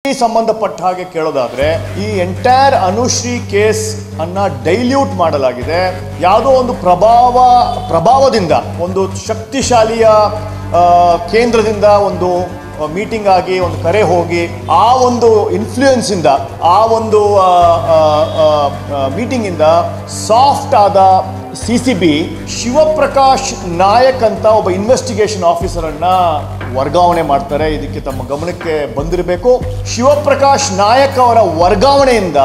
ಸಂಬಂಧಪಟ್ಟ ಹಾಗೆ ಕೇಳೋದಾದ್ರೆ ಈ ಎಂಟೈರ್ ಅನುಶ್ರೀ ಕೇಸ್ ಅನ್ನ ಡೈಲ್ಯೂಟ್ ಮಾಡಲಾಗಿದೆ ಯಾವುದೋ ಒಂದು ಪ್ರಭಾವ ಪ್ರಭಾವದಿಂದ ಒಂದು ಶಕ್ತಿಶಾಲಿಯ ಆ, ಕೇಂದ್ರದಿಂದ ಒಂದು ಮೀಟಿಂಗ್ ಆಗಿ ಒಂದು ಕರೆ ಹೋಗಿ ಆ ಒಂದು ಇನ್ಫ್ಲೂಯೆನ್ಸ್ ಇಂದ ಆ ಒಂದು ಮೀಟಿಂಗ್ ಇಂದ ಸಾಫ್ಟ್ ಆದ C C B Shivaprakash Nayak ಅಂತ ಒಬ್ಬ ಇನ್ವೆಸ್ಟಿಗೇಷನ್ ಆಫೀಸರ್ ಅನ್ನ ವರ್ಗಾವಣೆ ಮಾಡ್ತಾರೆ ಇದಕ್ಕೆ ತಮ್ಮ ಗಮನಕ್ಕೆ ಬಂದಿರಬೇಕು ಶಿವಪ್ರಕಾಶ್ ನಾಯಕ್ ಅವರ ವರ್ಗಾವಣೆಯಿಂದ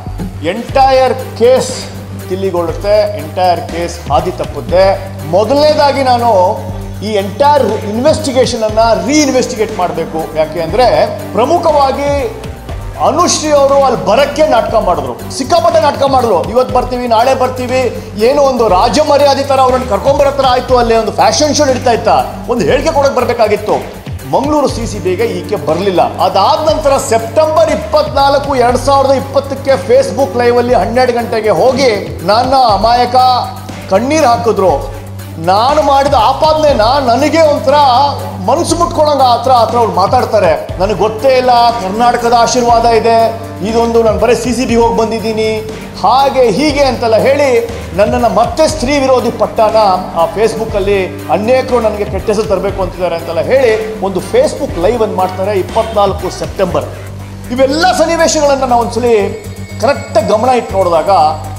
ಎಂಟೈರ್ ಕೇಸ್ ತಿಲ್ಲಿಗೊಳ್ಳುತ್ತೆ ಎಂಟೈರ್ ಕೇಸ್ ಹಾದಿ ತಪ್ಪುತ್ತೆ ಮೊದಲನೇದಾಗಿ ನಾನು ಈ ಎಂಟೈರ್ ಇನ್ವೆಸ್ಟಿಗೇಷನ್ ಅನ್ನ ರೀಇನ್ವೆಸ್ಟಿಗೇಟ್ ಮಾಡಬೇಕು ಯಾಕೆ ಅಂದ್ರೆ ಪ್ರಮುಖವಾಗಿ ಅನುಶ್ರೀ ಅವರು ಅಲ್ಲಿ ಬರಕ್ಕೆ ನಾಟಕ ಮಾಡಿದ್ರು ಸಿಕ್ಕಾಪಟ್ಟೆ ನಾಟಕ ಮಾಡಿದ್ರು ಇವತ್ತು ಬರ್ತೀವಿ ನಾಳೆ ಬರ್ತೀವಿ ಏನೋ ಒಂದು ರಾಜ ಮರ್ಯಾದೆ ತರ ಅವ್ರನ್ನ ಕರ್ಕೊಂಬರೋ ಥರ ಆಯ್ತು ಅಲ್ಲಿ ಒಂದು ಫ್ಯಾಷನ್ ಶೋ ನಡೀತಾ ಇತ್ತ ಒಂದು ಹೇಳಿಕೆ ಕೊಡಕ್ ಬರಬೇಕಾಗಿತ್ತು ಮಂಗಳೂರು ಸಿ ಸಿ ಬಿಗೆ ಈಕೆ ಬರಲಿಲ್ಲ ಅದಾದ ನಂತರ ಸೆಪ್ಟೆಂಬರ್ ಇಪ್ಪತ್ನಾಲ್ಕು ಎರಡ್ ಸಾವಿರದ ಇಪ್ಪತ್ತಕ್ಕೆ ಫೇಸ್ಬುಕ್ ಲೈವ್ ಅಲ್ಲಿ ಹನ್ನೆರಡು ಗಂಟೆಗೆ ಹೋಗಿ ನನ್ನ ಅಮಾಯಕ ಕಣ್ಣೀರು ಹಾಕಿದ್ರು ನಾನು ಮಾಡಿದ ಆಪಾದನೆನ ನನಗೆ ಒಂಥರ ಮನಸ್ಸು ಮುಟ್ಕೊಳಂಗ ಆ ಥರ ಆ ಥರ ಅವ್ರು ಮಾತಾಡ್ತಾರೆ ನನಗೆ ಗೊತ್ತೇ ಇಲ್ಲ ಕರ್ನಾಟಕದ ಆಶೀರ್ವಾದ ಇದೆ ಇದೊಂದು ನಾನು ಬರೀ ಸಿ ಸಿ ಬಿ ಹೋಗಿ ಬಂದಿದ್ದೀನಿ ಹಾಗೆ ಹೀಗೆ ಅಂತೆಲ್ಲ ಹೇಳಿ ನನ್ನನ್ನು ಮತ್ತೆ ಸ್ತ್ರೀ ವಿರೋಧಿ ಪಟ್ಟನ ಆ ಫೇಸ್ಬುಕ್ಕಲ್ಲಿ ಅನೇಕರು ನನಗೆ ಕೆಟ್ಟ ಹೆಸರು ತರಬೇಕು ಅಂತಿದ್ದಾರೆ ಅಂತೆಲ್ಲ ಹೇಳಿ ಒಂದು ಫೇಸ್ಬುಕ್ ಲೈವ್ ಅನ್ನು ಮಾಡ್ತಾರೆ ಇಪ್ಪತ್ನಾಲ್ಕು ಸೆಪ್ಟೆಂಬರ್ ಇವೆಲ್ಲ ಸನ್ನಿವೇಶಗಳನ್ನು ನಾವು ಒಂದ್ಸಲಿ ಕರೆಕ್ಟಾಗಿ ಗಮನ ಇಟ್ಟು ನೋಡಿದಾಗ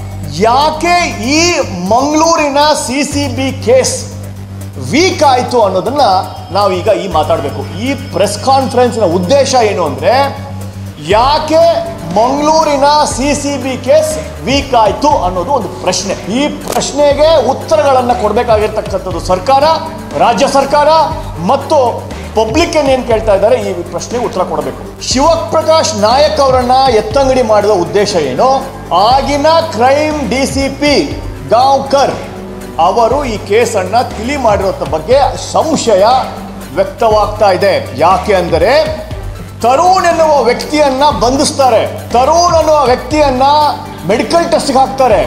ಯಾಕೆ ಈ ಮಂಗಳೂರಿನ C C B case weak ಆಯಿತು ಅನ್ನೋದನ್ನ ನಾವೀಗ ಈ ಮಾತಾಡಬೇಕು ಈ ಪ್ರೆಸ್ ಕಾನ್ಫರೆನ್ಸ್ನ ಉದ್ದೇಶ ಏನು ಅಂದರೆ ಯಾಕೆ ಮಂಗಳೂರಿನ C C B case weak ಆಯಿತು ಅನ್ನೋದು ಒಂದು ಪ್ರಶ್ನೆ ಈ ಪ್ರಶ್ನೆಗೆ ಉತ್ತರಗಳನ್ನು ಕೊಡಬೇಕಾಗಿರ್ತಕ್ಕಂಥದ್ದು ಸರ್ಕಾರ ರಾಜ್ಯ ಸರ್ಕಾರ ಮತ್ತು ಪಬ್ಲಿಕ್ ಏನ್ ಕೇಳ್ತಾ ಇದ್ದಾರೆ ಈ ಪ್ರಶ್ನೆಗೆ ಉತ್ತರ ಕೊಡಬೇಕು ಶಿವಪ್ರಕಾಶ್ ನಾಯಕ್ ಅವರನ್ನ ಎತ್ತಂಗಡಿ ಮಾಡಿದ ಉದ್ದೇಶ ಏನು ಆಗಿನ crime D C P Gaonkar ಅವರು ಈ ಕೇಸನ್ನ ತಿಳಿ ಮಾಡಿರೋ ಬಗ್ಗೆ ಸಂಶಯ ವ್ಯಕ್ತವಾಗ್ತಾ ಇದೆ ಯಾಕೆ ಅಂದರೆ ತರುಣ್ ಎನ್ನುವ ವ್ಯಕ್ತಿಯನ್ನ ಬಂಧಿಸ್ತಾರೆ ತರುಣ್ ಅನ್ನುವ ವ್ಯಕ್ತಿಯನ್ನ ಮೆಡಿಕಲ್ ಟೆಸ್ಟ್ಗೆ ಹಾಕ್ತಾರೆ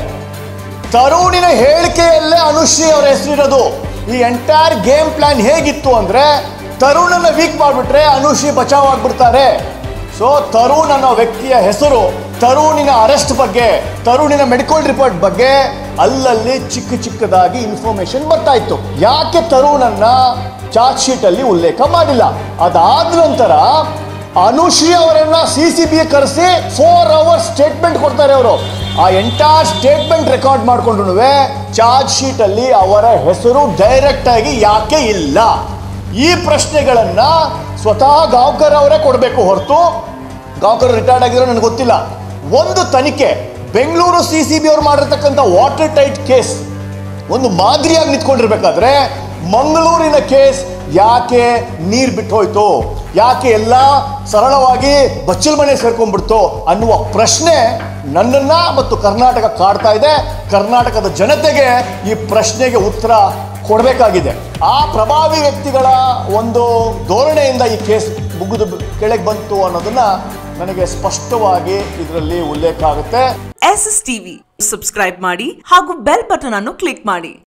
ತರುಣಿನ ಹೇಳಿಕೆಯಲ್ಲೇ ಅನುಶ್ರೀ ಅವರ ಹೆಸರಿರೋದು ಈ ಎಂಟೈರ್ ಗೇಮ್ ಪ್ಲಾನ್ ಹೇಗಿತ್ತು ಅಂದ್ರೆ ತರುಣನ ವೀಕ್ ಮಾಡಿಬಿಟ್ರೆ ಅನುಶ್ರೀ ಬಚಾವ್ ಆಗ್ಬಿಡ್ತಾರೆ ಸೊ ತರುಣ್ ಅನ್ನೋ ವ್ಯಕ್ತಿಯ ಹೆಸರು ತರುಣಿನ ಅರೆಸ್ಟ್ ಬಗ್ಗೆ ತರುಣಿನ ಮೆಡಿಕಲ್ ರಿಪೋರ್ಟ್ ಬಗ್ಗೆ ಅಲ್ಲಲ್ಲಿ ಚಿಕ್ಕ ಚಿಕ್ಕದಾಗಿ ಇನ್ಫಾರ್ಮೇಶನ್ ಬರ್ತಾ ಇತ್ತು ಯಾಕೆ ತರುಣನ್ನ ಚಾರ್ಜ್ ಶೀಟ್ ಅಲ್ಲಿ ಉಲ್ಲೇಖ ಮಾಡಿಲ್ಲ ಅದಾದ ನಂತರ ಅನುಶ್ರೀ ಅವರನ್ನ ಸಿ ಸಿ ಬಿ ಕರೆಸಿ ಫೋರ್ ಅವರ್ಸ್ ಸ್ಟೇಟ್ಮೆಂಟ್ ಕೊಡ್ತಾರೆ ಅವರು ಆ ಎಂಟೈರ್ ಸ್ಟೇಟ್ಮೆಂಟ್ ರೆಕಾರ್ಡ್ ಮಾಡ್ಕೊಂಡ್ರು ಚಾರ್ಜ್ ಶೀಟ್ ಅಲ್ಲಿ ಅವರ ಹೆಸರು ಡೈರೆಕ್ಟ್ ಆಗಿ ಯಾಕೆ ಇಲ್ಲ ಈ ಪ್ರಶ್ನೆಗಳನ್ನ ಸ್ವತಃ ಗಾಂವ್ಕರ್ ಅವರೇ ಕೊಡಬೇಕು ಹೊರತು ಗಾಂವ್ಕರ್ ರಿಟೈರ್ಡ್ ಆಗಿರೋ ನನಗೆ ಗೊತ್ತಿಲ್ಲ ಒಂದು ತನಿಖೆ ಬೆಂಗಳೂರು ಸಿ ಸಿ ಬಿ ಅವ್ರು ಮಾಡಿರ್ತಕ್ಕಂಥ ವಾಟರ್ ಟೈಟ್ ಕೇಸ್ ಒಂದು ಮಾದರಿಯಾಗಿ ನಿಂತ್ಕೊಂಡಿರ್ಬೇಕಾದ್ರೆ ಮಂಗಳೂರಿನ ಕೇಸ್ ಯಾಕೆ ನೀರ್ ಬಿಟ್ಟು ಹೋಯ್ತು ಯಾಕೆ ಎಲ್ಲ ಸರಳವಾಗಿ ಬಚ್ಚಲ್ ಮನೆ ಸೇರ್ಕೊಂಡ್ಬಿಡ್ತು ಅನ್ನುವ ಪ್ರಶ್ನೆ ನನ್ನನ್ನ ಮತ್ತು ಕರ್ನಾಟಕ ಕಾಡ್ತಾ ಇದೆ ಕರ್ನಾಟಕದ ಜನತೆಗೆ ಈ ಪ್ರಶ್ನೆಗೆ ಉತ್ತರ ಕೊಡಬೇಕಾಗಿದೆ ಆ ಪ್ರಭಾವಿ ವ್ಯಕ್ತಿಗಳ ಒಂದು ಧೋರಣೆಯಿಂದ ಈ ಕೇಸ್ ಮುಗಿದು ಕೆಳಗೆ ಬಂತು ಅನ್ನೋದನ್ನ ನನಗೆ ಸ್ಪಷ್ಟವಾಗಿ ಇದರಲ್ಲಿ ಉಲ್ಲೇಖ ಆಗುತ್ತೆ ಎಸ್ ಎಸ್ ಟಿವಿ ಸಬ್ಸ್ಕ್ರೈಬ್ ಮಾಡಿ ಹಾಗೂ ಬೆಲ್ ಬಟನ್ ಅನ್ನು ಕ್ಲಿಕ್ ಮಾಡಿ